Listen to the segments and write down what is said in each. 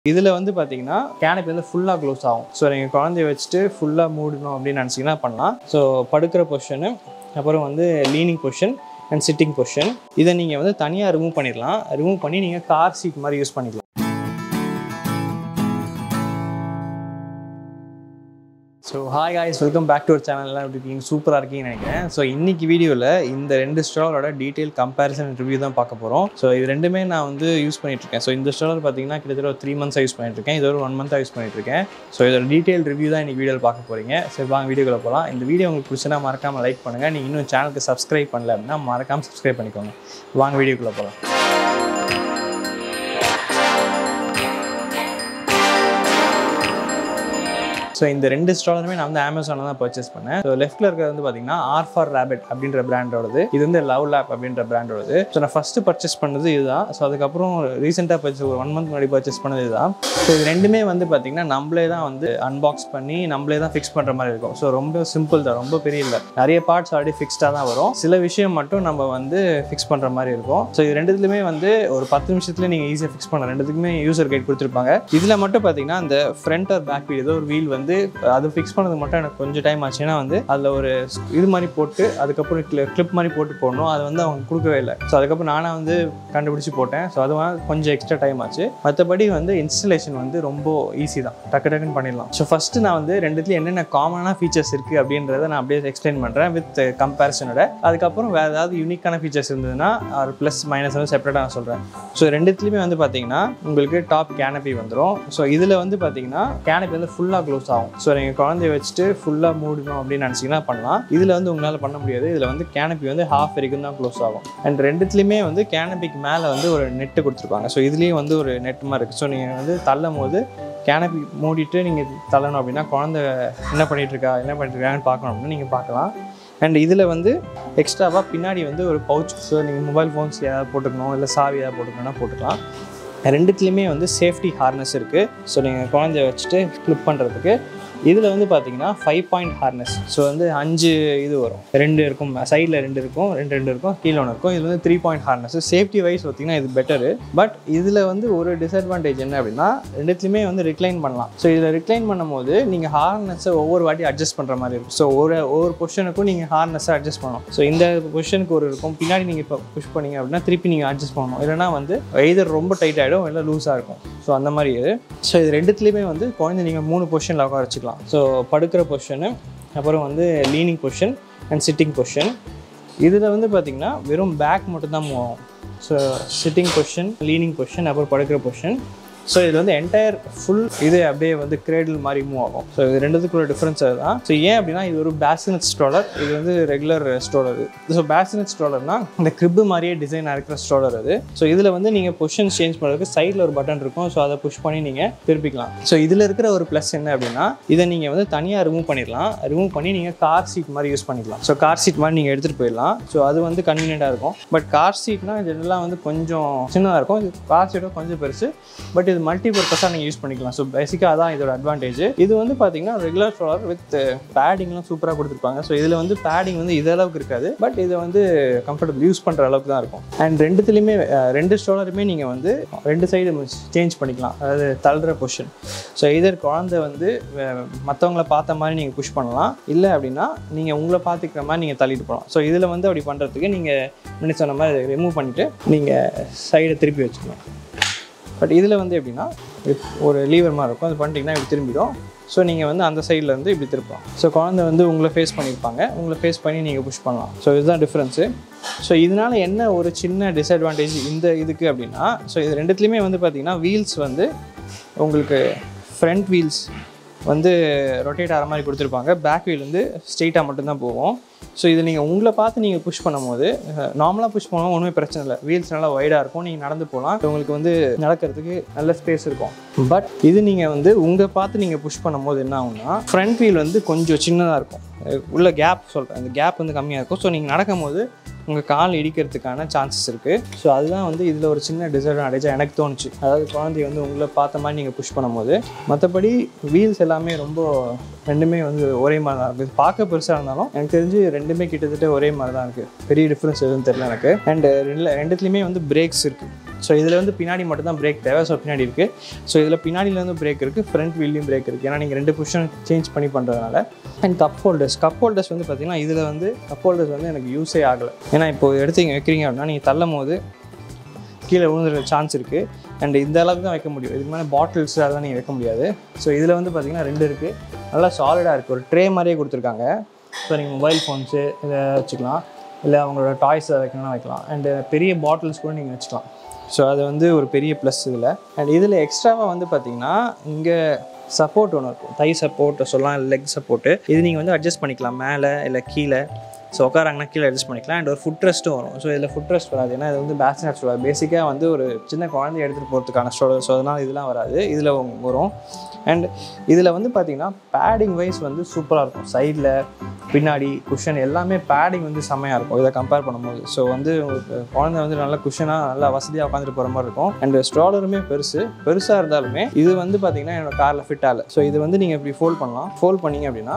இதில் வந்து பார்த்தீங்கன்னா கேனப்பி வந்து ஃபுல்லாக க்ளோஸ் ஆகும் ஸோ நீங்கள் குழந்தைய வச்சுட்டு ஃபுல்லாக மூடணும் அப்படின்னு நினச்சிங்கன்னா பண்ணலாம் ஸோ படுக்கிற பொசிஷனு அப்புறம் வந்து leaning position and sitting position இதை நீங்கள் வந்து தனியாக ரிமூவ் பண்ணிடலாம் ரிமூவ் பண்ணி நீங்கள் கார் சீட் மாதிரி யூஸ் பண்ணிக்கலாம் so hi guys welcome back to our சேனல்லாம் எப்படி இருக்கீங்க சூப்பராக இருக்கீங்கன்னு நினைக்கிறேன் ஸோ இன்னைக்கு வீடியோவில் இந்த ரெண்டு ஸ்டாலரோட டீட்டெயில் கம்பேரிசன் ரிவ்யூ தான் பார்க்க போகிறோம் ஸோ இது ரெண்டுமே நான் வந்து யூஸ் பண்ணிட்டு இருக்கேன் ஸோ இந்த ஸ்டாலர் பார்த்தீங்கன்னா கிட்டத்தட்ட ஒரு த்ரீ மந்த்ஸாக யூஸ் பண்ணிட்டு இருக்கேன் இது ஒரு ஒன் மந்த்தாக யூஸ் பண்ணிட்டு இருக்கேன் ஸோ இதோட டீட்டெயில் ரிவ்யூ தான் இன்னைக்கு வீடியோவில் பார்க்க போகிறீங்க சரி வாங்க வீடியோக்குள்ள போகலாம் இந்த வீடியோ உங்களுக்கு பிடிச்சனா மறக்காமல் லைக் பண்ணுங்கள் நீங்கள் இன்னும் சேனலுக்கு சப்ஸ்கிரைப் பண்ணல அப்படின்னா மறக்காமல் சப்ஸ்கிரைப் பண்ணிக்கோங்க வாங்க வீடியோக்குள்ளே போகலாம் ஸோ இந்த ரெண்டு ஸ்டாலருமே நான் வந்து அமேசானில் தான் பர்ச்சேஸ் பண்ணேன் ஸோ லெஃப்ட்டில் இருக்கிறது வந்து பார்த்தீங்கன்னா ஆர் ஃபார் ரேபிட் அப்படின்ற பிராண்டோடது இது வந்து லவ் லேப் அப்படின்ற பிராண்டோடது ஸோ நான் ஃபஸ்ட்டு பர்ச்சேஸ் பண்ணது இதுதான் ஸோ அதுக்கப்புறம் ரீசெண்டாக பர்ச்சேஸ் ஒரு ஒன் மந்த் முன்னாடி பர்ச்சேஸ் பண்ணது இதுதான் ஸோ இது ரெண்டுமே வந்து பார்த்தீங்கன்னா நம்மளே தான் வந்து அன்பாக்ஸ் பண்ணி நம்மளே தான் ஃபிக்ஸ் பண்ணுற மாதிரி இருக்கும் ஸோ ரொம்ப சிம்பிள் தான் ரொம்ப பெரிய இல்லை நிறைய பார்ட்ஸ் ஆல்ரெடி ஃபிக்ஸ்டாக தான் வரும் சில விஷயம் மட்டும் நம்ம வந்து ஃபிக்ஸ் பண்ணுற மாதிரி இருக்கும் ஸோ இது ரெண்டுத்துலையுமே வந்து ஒரு பத்து நிமிஷத்துல நீங்கள் ஈஸியாக ஃபிக்ஸ் பண்ணலாம் ரெண்டுத்துக்குமே யூசர் கைட் கொடுத்துருப்பாங்க இதில் மட்டும் பார்த்தீங்கன்னா அந்த ஃப்ரண்ட் ஆர் பேக் வீல் ஏதோ ஒரு வீல் வந்து அது ஃபிக்ஸ் பண்ணது மட்டும் எனக்கு கொஞ்சம் டைம் ஆச்சுன்னா வந்து அதில் ஒரு இது மாதிரி போட்டு அதுக்கப்புறம் கிளிப் மாதிரி போட்டு போடணும் அது வந்து அவங்க கொடுக்கவே இல்லை ஸோ அதுக்கப்புறம் நானாக வந்து கண்டுபிடிச்சி போட்டேன் ஸோ அது வந்து கொஞ்சம் எக்ஸ்ட்ரா டைம் ஆச்சு மற்றபடி வந்து இன்ஸ்டலேஷன் வந்து ரொம்ப ஈஸி தான் டக்கு டக்குன்னு பண்ணிடலாம் ஸோ ஃபஸ்ட்டு நான் வந்து ரெண்டுத்துலையும் என்னென்ன காமனான ஃபீச்சர்ஸ் இருக்குது அப்படின்றத நான் அப்படியே எக்ஸ்பிளைன் பண்ணுறேன் வித் கம்பேரிசனோட அதுக்கப்புறம் வேறு ஏதாவது யூனிக்கான ஃபீச்சர்ஸ் இருந்ததுன்னா ஒரு ப்ளஸ் மைனஸ் வந்து செப்பரேட்டாக நான் சொல்கிறேன் ஸோ ரெண்டுத்துலையுமே வந்து பார்த்தீங்கன்னா உங்களுக்கு டாப் கேனப்பி வந்துடும் ஸோ இதில் வந்து பார்த்தீங்கன்னா கேனப்பி வந்து ஃபுல்லாக க்ளோஸ் ஆகும் ஸோ நீங்கள் குழந்தைய வச்சுட்டு ஃபுல்லாக மூடணும் அப்படின்னு நினச்சிங்கன்னா பண்ணலாம் இதில் வந்து உங்களால் பண்ண முடியாது இதில் வந்து கேனப்பி வந்து ஹாஃப் வரைக்கும் தான் க்ளோஸ் ஆகும் அண்ட் ரெண்டுத்துலேயுமே வந்து கேனப்பிக்கு மேலே வந்து ஒரு நெட்டு கொடுத்துருப்பாங்க ஸோ இதுலேயும் வந்து ஒரு நெட் மாதிரி இருக்குது ஸோ நீங்கள் வந்து தள்ளும் போது கேனப்பி மூடிட்டு நீங்கள் தள்ளணும் அப்படின்னா குழந்தை என்ன பண்ணிட்டு இருக்கா என்ன பண்ணிட்டு இருக்காங்கன்னு பார்க்கணும் அப்படின்னா நீங்கள் பார்க்கலாம் அண்ட் இதில் வந்து எக்ஸ்ட்ராவாக பின்னாடி வந்து ஒரு பவுச் ஸோ நீங்கள் மொபைல் ஃபோன்ஸ் ஏதாவது போட்டுக்கணும் இல்லை சாவி ஏதாவது போட்டுக்கணும்னா போட்டுக்கலாம் ரெண்டுத்துலேயுமே வந்து சேஃப்டி ஹார்னஸ் இருக்குது ஸோ நீங்கள் குழந்தைய வச்சுட்டு கிளிப் பண்ணுறதுக்கு இதில் வந்து பார்த்தீங்கன்னா ஃபைவ் பாயிண்ட் ஹார்னஸ் ஸோ வந்து அஞ்சு இது வரும் ரெண்டு இருக்கும் சைடில் ரெண்டு இருக்கும் ரெண்டு ரெண்டு இருக்கும் கீழே ஒன்று இருக்கும் இது வந்து three point harness safety wise பார்த்தீங்கன்னா இது பெட்டரு பட் இதில் வந்து ஒரு டிஸ்அட்வான்டேஜ் என்ன அப்படின்னா ரெண்டுத்துலையுமே வந்து ரிக்ளைன் பண்ணலாம் ஸோ இதில் ரிக்ளைன் பண்ணும்போது நீங்கள் ஹார்னஸை ஒவ்வொரு வாட்டி அட்ஜஸ்ட் பண்ணுற மாதிரி இருக்கும் ஸோ ஒரு ஒவ்வொரு பொசிஷனுக்கும் நீங்கள் ஹார்னஸை அட்ஜஸ்ட் பண்ணணும் ஸோ இந்த பொசிஷனுக்கு ஒரு இருக்கும் பின்னாடி நீங்கள் இப்போ புஷ் பண்ணீங்க அப்படின்னா திருப்பி நீங்கள் அட்ஜஸ்ட் பண்ணணும் இல்லைனா வந்து எய்தர் ரொம்ப டைட் ஆகிடும் இல்லை லூஸாக இருக்கும் ஸோ அந்த மாதிரி இது ஸோ இது ரெண்டுத்துலேயுமே வந்து குழந்தை நீங்கள் மூணு பொசிஷனில் உட்கார வச்சுக்கலாம் ஸோ படுக்கிற பொசிஷனு அப்புறம் வந்து leaning position and sitting position இதில் வந்து பார்த்திங்கன்னா வெறும் பேக் மட்டும்தான் மூவ் ஆகும் so sitting position leaning position அப்புறம் படுக்கிற பொசிஷன் ஸோ இது வந்து என்டையர் ஃபுல் இது அப்படியே வந்து கிரேடில் மாதிரி மூவ் ஆகும் ஸோ இது ரெண்டுத்துக்குள்ள டிஃப்ரென்ஸ் அதுதான் ஸோ ஏன் அப்படின்னா இது ஒரு பேசினட் ஸ்ட்ரோலர் இது வந்து ரெகுலர் ஸ்ட்ரோலர் ஸோ பேசினட் ஸ்ட்ரோலர்னா இந்த கிரிப்பு மாதிரியே டிசைன் இருக்கிற ஸ்ட்ரோலர் அது ஸோ இதில் வந்து நீங்கள் பொசிஷன் சேஞ்ச் பண்ணுறதுக்கு சைடில் ஒரு பட்டன் இருக்கும் ஸோ அதை புஷ் பண்ணி நீங்கள் திருப்பிக்கலாம் ஸோ இதில் இருக்கிற ஒரு ப்ளஸ் என்ன அப்படின்னா இதை நீங்கள் வந்து தனியாக ரிமூவ் பண்ணிடலாம் ரிமூவ் பண்ணி நீங்கள் கார் சீட் மாதிரி யூஸ் பண்ணிக்கலாம் ஸோ கார் சீட் மாதிரி நீங்கள் எடுத்துகிட்டு போயிடலாம் ஸோ அது வந்து கன்வீனியண்ட்டாக இருக்கும் பட் கார் சீட்னா இதெல்லாம் வந்து கொஞ்சம் சின்னதாக இருக்கும் இது கார் சீட்டோ கொஞ்சம் பெருசு பட் இது மல்டி பர்பஸாக நீங்கள் யூஸ் பண்ணிக்கலாம் ஸோ பேசிக்காக அதான் இதோட அட்வான்டேஜ் இது வந்து பார்த்தீங்கன்னா ரெகுலர் ஸ்ட்ரோலர் வித் பேடிங்லாம் சூப்பராக கொடுத்துருப்பாங்க ஸோ இதில் வந்து பேடிங் வந்து இது அளவுக்கு இருக்காது பட் இதை வந்து கம்ஃபர்டபுள் யூஸ் பண்ணுற அளவுக்கு தான் இருக்கும் அண்ட் ரெண்டுத்துலேயுமே அஹ், ரெண்டு ஸ்ட்ரோலருமே நீங்கள் வந்து ரெண்டு சைடு சேஞ்ச் பண்ணிக்கலாம் அதாவது தள்ளுற பொசிஷன் ஸோ இதர் குழந்தை வந்து மற்றவங்கள பார்த்த மாதிரி நீங்கள் புஷ் பண்ணலாம் இல்லை அப்படின்னா நீங்கள் உங்களை பார்த்துக்கிற மாதிரி நீங்கள் தள்ளிட்டு போகலாம் ஸோ இதில் வந்து அப்படி பண்ணுறதுக்கு நீங்கள் முன்னாடி சொன்ன மாதிரி ரிமூவ் பண்ணிவிட்டு நீங்கள் சைடை திருப்பி வச்சுக்கணும் பட் இதில் வந்து எப்படின்னா if ஒரு லீவர் மாதிரி இருக்கும் அது பண்ணிட்டீங்கன்னா இப்படி திரும்பிடும் ஸோ நீங்கள் வந்து அந்த சைடில் இருந்து இப்படி திருப்பலாம் ஸோ குழந்தை வந்து உங்களை ஃபேஸ் பண்ணியிருப்பாங்க உங்களை ஃபேஸ் பண்ணி நீங்கள் புஷ் பண்ணலாம் ஸோ இதுதான் டிஃப்ரென்ஸு ஸோ இதனால் என்ன ஒரு சின்ன டிஸ்அட்வான்டேஜ் இந்த இதுக்கு அப்படின்னா ஸோ இது ரெண்டுத்துலேயுமே வந்து பார்த்தீங்கன்னா வீல்ஸ் வந்து உங்களுக்கு ஃப்ரண்ட் வீல்ஸ் வந்து ரொட்டேட் ஆகிற மாதிரி கொடுத்துருப்பாங்க பேக் வீல் வந்து ஸ்ட்ரெயிட்டாக மட்டும்தான் போகும் ஸோ இது நீங்கள் உங்களை பார்த்து நீங்கள் புஷ் பண்ணும்போது நார்மலாக புஷ் பண்ணுவோம் ஒன்றுமே பிரச்சனை இல்லை வீல்ஸ் நல்லா வைடாக இருக்கும் நீங்கள் நடந்து போகலாம் உங்களுக்கு வந்து நடக்கிறதுக்கு நல்ல ஸ்பேஸ் இருக்கும் பட் இது நீங்கள் வந்து உங்கள் பார்த்து நீங்கள் புஷ் பண்ணும்போது என்ன ஆகும்னா ஃப்ரண்ட் வீல் வந்து கொஞ்சம் சின்னதாக இருக்கும் அஹ் உள்ள கேப் சொல்கிறேன் அந்த கேப் வந்து கம்மியாக இருக்கும் ஸோ நீங்கள் நடக்கும்போது உங்கள் கால் இடிக்கிறதுக்கான சான்சஸ் இருக்குது ஸோ அதுதான் வந்து இதில் ஒரு சின்ன டிஸ்அட்வான்டேஜாக எனக்கு தோணுச்சு அதாவது குழந்தைய வந்து உங்களை பார்த்த மாதிரி நீங்கள் புஷ் பண்ணும்போது மற்றபடி வீல்ஸ் எல்லாமே ரொம்ப ரெண்டுமே வந்து ஒரே மாதிரி தான் இருக்குது பார்க்க பெருசாக இருந்தாலும் எனக்கு தெரிஞ்சு ரெண்டுமே கிட்டத்தட்ட ஒரே மாதிரி தான் இருக்குது பெரிய டிஃப்ரென்ஸ் எதுவும் தெரியல எனக்கு அண்ட் ரெண்டு ரெண்டுத்துலேயுமே வந்து பிரேக்ஸ் இருக்குது ஸோ இதில் வந்து பின்னாடி மட்டும் தான் பிரேக் தேவை ஸோ பின்னாடி இருக்குது ஸோ இதில் பின்னாடியிலேருந்து பிரேக் இருக்குது ஃப்ரண்ட் வீல்லையும் பிரேக் இருக்குது ஏன்னா நீங்கள் ரெண்டு பொசிஷன் சேஞ்ச் பண்ணி பண்ணுறதுனால and cup holders cup holders வந்து பார்த்திங்கன்னா இதில் வந்து கப் ஹோல்டர்ஸ் வந்து எனக்கு யூஸே ஆகலை ஏன்னா இப்போ எடுத்து இங்கே வைக்கிறீங்க அப்படின்னா நீங்கள் தள்ளும் போது கீழே விழுந்துற சான்ஸ் இருக்குது அண்ட் இந்த அளவுக்கு தான் வைக்க முடியும் இதுக்கு மேலே பாட்டில்ஸ் அதெல்லாம் நீங்கள் வைக்க முடியாது ஸோ இதில் வந்து பார்த்திங்கன்னா ரெண்டு இருக்குது நல்லா சாலிடாக இருக்குது ஒரு ட்ரே மாதிரியே கொடுத்துருக்காங்க ஸோ நீங்கள் மொபைல் ஃபோன்ஸு இதை வச்சுக்கலாம் இல்லை அவங்களோட டாய்ஸை வைக்கணும்னா வைக்கலாம் அண்டு பெரிய பாட்டில்ஸ் கூட நீங்கள் வச்சுக்கலாம் ஸோ அது வந்து ஒரு பெரிய ப்ளஸ் இதில் அண்ட் இதில் எக்ஸ்ட்ராவாக வந்து பார்த்தீங்கன்னா இங்கே சப்போர்ட் ஒன்று இருக்கும் தை சப்போர்ட் சொல்லலாம் லெக் சப்போர்ட்டு இது நீங்கள் வந்து அட்ஜஸ்ட் பண்ணிக்கலாம் மேலே இல்லை கீழே ஸோ உட்காராங்கன்னா கீழே அட்ஜஸ்ட் பண்ணிக்கலாம் அண்ட் ஒரு ஃபுட் ரெஸ்ட்டும் வரும் ஸோ இதில் ஃபுட் ரெஸ்ட் வராது ஏன்னா இது வந்து பேஸ்னட் ஸ்டோலர் பேசிக்காக வந்து ஒரு சின்ன குழந்தை எடுத்துகிட்டு போகிறதுக்கான ஸ்டோலர் ஸோ அதனால் இதெல்லாம் வராது இதில் வரும் அண்ட் இதில் வந்து பார்த்தீங்கன்னா பேடிங் வைஸ் வந்து சூப்பராக இருக்கும் சைடில் பின்னாடி குஷன் எல்லாமே பேடிங் வந்து செம்மையாக இருக்கும் இதை கம்பேர் பண்ணும்போது ஸோ வந்து உங்களுக்கு குழந்தை வந்து நல்லா குஷனாக நல்லா வசதியாக உட்காந்துட்டு போகிற மாதிரி இருக்கும் அண்ட் ஸ்ட்ராலருமே பெருசு பெருசாக இருந்தாலுமே இது வந்து பார்த்தீங்கன்னா என்னோட காரில் ஃபிட் ஆகல ஸோ இது வந்து நீங்கள் இப்படி ஃபோல்ட் பண்ணலாம் ஃபோல்ட் பண்ணீங்க அப்படின்னா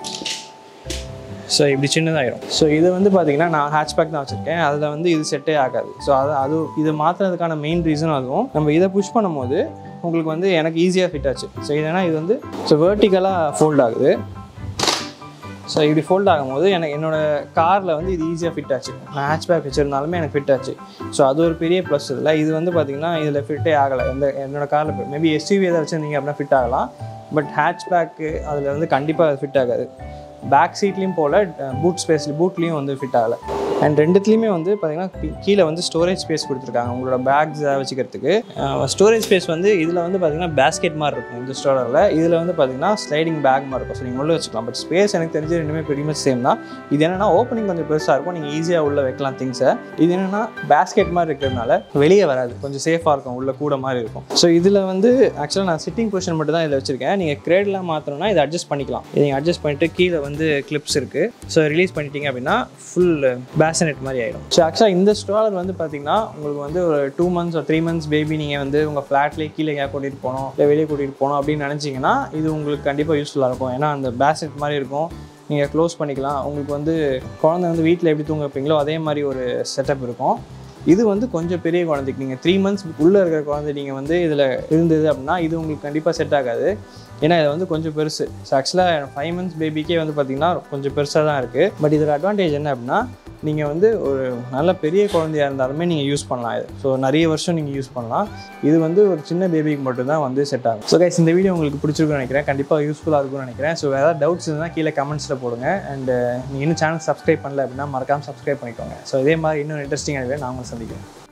ஸோ இப்படி சின்னதாயிரும் ஸோ இது வந்து பார்த்தீங்கன்னா நான் ஹேட்ச்பேக் தான் வச்சுருக்கேன் அதில் வந்து இது செட்டே ஆகாது ஸோ அது அது இது மாற்றுறதுக்கான மெயின் ரீசன் அதுவும் நம்ம இதை புஷ் பண்ணும்போது உங்களுக்கு வந்து எனக்கு ஈஸியாக ஃபிட் ஆச்சு ஸோ இதனா இது வந்து ஸோ வேர்ட்டிக்கலாக ஃபோல்ட் ஆகுது ஸோ இப்படி ஃபோல்ட் ஆகும்போது எனக்கு என்னோட காரில் வந்து இது ஈஸியாக ஃபிட் ஆச்சு நான் ஹேட்ச்பேக் வச்சுருந்தாலுமே எனக்கு ஃபிட் ஆச்சு ஸோ அது ஒரு பெரிய ப்ளஸ் இதில் இது வந்து பார்த்திங்கன்னா இதில் ஃபிட்டே ஆகலை எந்த என்னோட காரில் மேபி எஸ்யூவி எதாவது வச்சுருந்தீங்க அப்படின்னா ஃபிட் ஆகலாம் பட் ஹேட்ச்பேக்கு அதில் வந்து கண்டிப்பாக அது ஃபிட் ஆகாது பேக் சீட்லேயும் போல் பூட் ஸ்பேஸ் பூட்லேயும் வந்து ஃபிட் ஆகலை அண்ட் ரெண்டுத்துலேயுமே வந்து பார்த்திங்கன்னா கீ- கீழே வந்து ஸ்டோரேஜ் ஸ்பேஸ் கொடுத்துருக்காங்க உங்களோட பேக்ஸ் வச்சுக்கிறதுக்கு ஸ்டோரேஜ் ஸ்பேஸ் வந்து இதில் வந்து பார்த்திங்கன்னா பேஸ்கெட் மாதிரி இருக்கும் இந்த ஸ்டோரில் இதில் வந்து பார்த்திங்கன்னா ஸ்லைடிங் பேக் மாதிரி இருக்கும் ஸோ நீங்கள் உள்ளே வச்சுக்கலாம் பட் ஸ்பேஸ் எனக்கு தெரிஞ்சு ரெண்டுமே pretty much சேம் தான் இது என்னென்னா ஓப்பனிங் கொஞ்சம் பெருசாக இருக்கும் நீங்கள் ஈஸியாக உள்ளே வைக்கலாம் திங்ஸை இது என்னென்னா பேஸ்கெட் மாதிரி இருக்கிறதுனால வெளியே வராது கொஞ்சம் சேஃபாக இருக்கும் உள்ள கூட மாதிரி இருக்கும் ஸோ இதில் வந்து ஆக்சுவலாக நான் சிட்டிங் பொசிஷன் மட்டும் தான் இதில் வச்சிருக்கேன் நீங்கள் கிரேட்லாம் மாற்றணும்னா இதை அட்ஜஸ்ட் பண்ணிக்கலாம் இதை நீங்கள் அட்ஜஸ்ட் பண்ணிட்டு கீழே வந்து கிளிப்ஸ் இருக்குது ஸோ ரிலீஸ் பண்ணிட்டீங்க அப்படின்னா ஃபுல் பேசனெட் மாதிரி ஆயிடும் ஸோ ஆக்சுவலாக இந்த ஸ்ட்ராலர் வந்து பார்த்தீங்கன்னா உங்களுக்கு வந்து ஒரு டூ மந்த்ஸ் ஒரு த்ரீ மந்த்ஸ் பேபி நீங்கள் வந்து உங்கள் ஃப்ளாட்லேயே கீழே எங்கேயா கூட்டிகிட்டு போகணும் இல்லை வெளியே கூட்டிகிட்டு போகணும் அப்படின்னு நினச்சிங்கன்னா இது உங்களுக்கு கண்டிப்பாக யூஸ்ஃபுல்லாக இருக்கும் ஏன்னா அந்த பேசனெட் மாதிரி இருக்கும் நீங்கள் க்ளோஸ் பண்ணிக்கலாம் உங்களுக்கு வந்து குழந்தை வந்து வீட்டில் எப்படி தூங்க வைப்பீங்களோ அதே மாதிரி ஒரு செட்டப் இருக்கும் இது வந்து கொஞ்சம் பெரிய குழந்தைக்கு நீங்கள் த்ரீ மந்த்ஸ் உள்ளே இருக்கிற குழந்தை நீங்கள் வந்து இதில் இருந்தது அப்படின்னா இது உங்களுக்கு கண்டிப்பாக செட் ஆகாது ஏன்னா இது வந்து கொஞ்சம் பெருசு ஸோ ஆக்சுவலாக ஃபைவ் மந்த்ஸ் பேபிக்கே வந்து பார்த்திங்கன்னா கொஞ்சம் பெருசாக தான் இருக்குது பட் இதோட அட்வான்டேஜ் என்ன அப்படின்னா நீங்கள் வந்து ஒரு நல்ல பெரிய குழந்தையா இருந்தாலுமே நீங்கள் யூஸ் பண்ணலாம் இது ஸோ நிறைய வருஷம் நீங்கள் யூஸ் பண்ணலாம் இது வந்து ஒரு சின்ன பேபிக்கு மட்டும்தான் வந்து செட் ஆகும் ஸோ கைஸ் இந்த வீடியோ உங்களுக்கு பிடிச்சிருக்கும்னு நினைக்கிறேன் கண்டிப்பாக யூஸ்ஃபுல்லாக இருக்கும்னு நினைக்கிறேன் ஸோ ஏதாவது டவுட்ஸ் இருந்தால் கீழே கமெண்ட்ஸில் போடுங்க அண்ட் நீங்கள் இன்னும் சேனல் சப்ஸ்கிரைப் பண்ணல அப்படின்னா மறக்காமல் சப்ஸ்கிரைப் பண்ணிக்கோங்க ஸோ இதே மாதிரி இன்னும் இன்ட்ரெஸ்டிங்காக நான் உங்களை சந்திக்கிறேன்